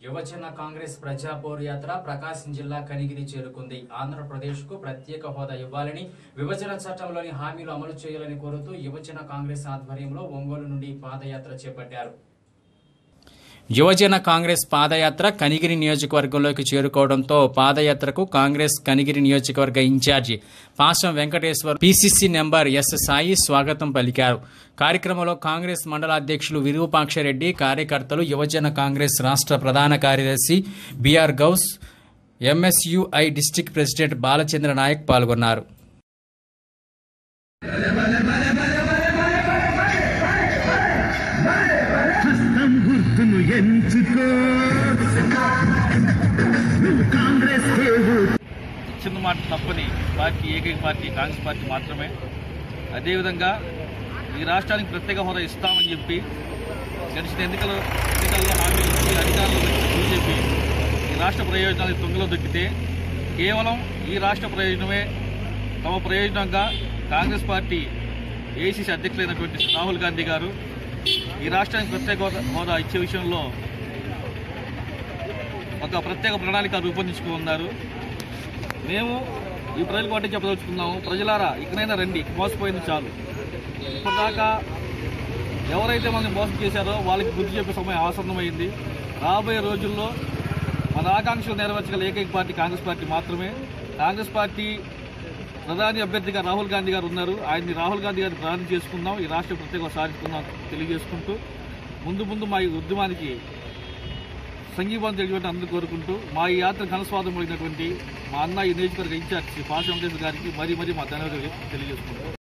యువజన కాంగ్రెస్ ప్రజా పోరు యాత్ర ప్రకాశం జిల్లా కనిగిరి చేరుకుంది ఆంధ్రప్రదేశ్ కు ప్రత్యేక హోదా ఇవ్వాలని విభజన చట్టంలోని హామీలు అమలు చేయాలని కోరుతూ యువజన కాంగ్రెస్ ఆధ్వర్యంలో ఒంగోలు నుండి పాదయాత్ర చేపట్టారు యువజన కాంగ్రెస్ పాదయాత్ర కనిగిరి నియోజకవర్గంలోకి చేరుకోవడంతో పాదయాత్రకు కాంగ్రెస్ కనిగిరి నియోజకవర్గ in charge Pasam Venkateshwar PCC member S Sai స్వాగతం పలికారు కార్యక్రమంలో కాంగ్రెస్ మండల అధ్యక్షులు విరూపాక్షరెడ్డి కార్యకర్తలు యువజన కాంగ్రెస్ రాష్ట్ర ప్రధాన కార్యదర్శి BR Gous NSUI district president Balachandra Naik పాల్గొన్నారు హస్తం గుర్తును ఎంచుకో నువ్వు కాంగ్రెస్ కేవు చిన్న మాట తప్పని పార్టీ ఏకైక పార్టీ కాంగ్రెస్ పార్టీ మాత్రమే అదేవిధంగా ఈ రాష్ట్రానికి ప్రత్యేక హోదా ఇస్తామని చెప్పి గడిచిన ఎన్నికల ఎన్నికల్లో హామీలు ఇచ్చి అధికారంలో వచ్చి బీజేపీ ఈ రాష్ట్ర ప్రయోజనాలకు తొంగలో దొక్కితే కేవలం ఈ రాష్ట్ర ప్రయోజనమే తమ ప్రయోజనంగా కాంగ్రెస్ పార్టీ ఏఐసీసీ అధ్యక్షులైనటువంటి శ్రీ రాహుల్ గాంధీ గారు ఈ రాష్ట్రానికి ప్రత్యేక హోదా- హోదా ఇచ్చే విషయంలో ఒక ప్రత్యేక ప్రణాళిక రూపొందించుకున్నారు మేము ఈ ప్రజలకు ఒకటి చెప్పదలుచుకున్నాము ప్రజలారా ఇకనైనా రండి మోసపోయింది చాలు ఇప్పటిదాకా ఎవరైతే మనల్ని మోసం చేశారో వాళ్ళకి బుద్ధి చెప్పే సమయం ఆసన్నమైంది రాబోయే రోజుల్లో మన ఆకాంక్షలు నెరవేర్చగల ఏకైక పార్టీ కాంగ్రెస్ పార్టీ మాత్రమే కాంగ్రెస్ పార్టీ ప్రధాని అభ్యర్థిగా రాహుల్ గాంధీ గారు ఉన్నారు ఆయన్ని రాహుల్ గాంధీ గారిని ప్రధాని చేసుకుందాం ఈ రాష్ట్ర ప్రత్యేక సాధించుకుందాం తెలియజేసుకుంటూ ముందు ముందు మా ఈ ఉద్యమానికి సంఘీభావం తెలియజేయడం అందరూ కోరుకుంటూ మా ఈ యాత్ర ఘనస్వాదం పడినటువంటి మా అన్న ఈ నియోజకవర్గ ఇన్ఛార్జ్ శ్రీ పాశ వెంకటేశ్వర గారికి మరీ మరీ మా ధన్యవాదాలు తెలియజేసుకుంటాం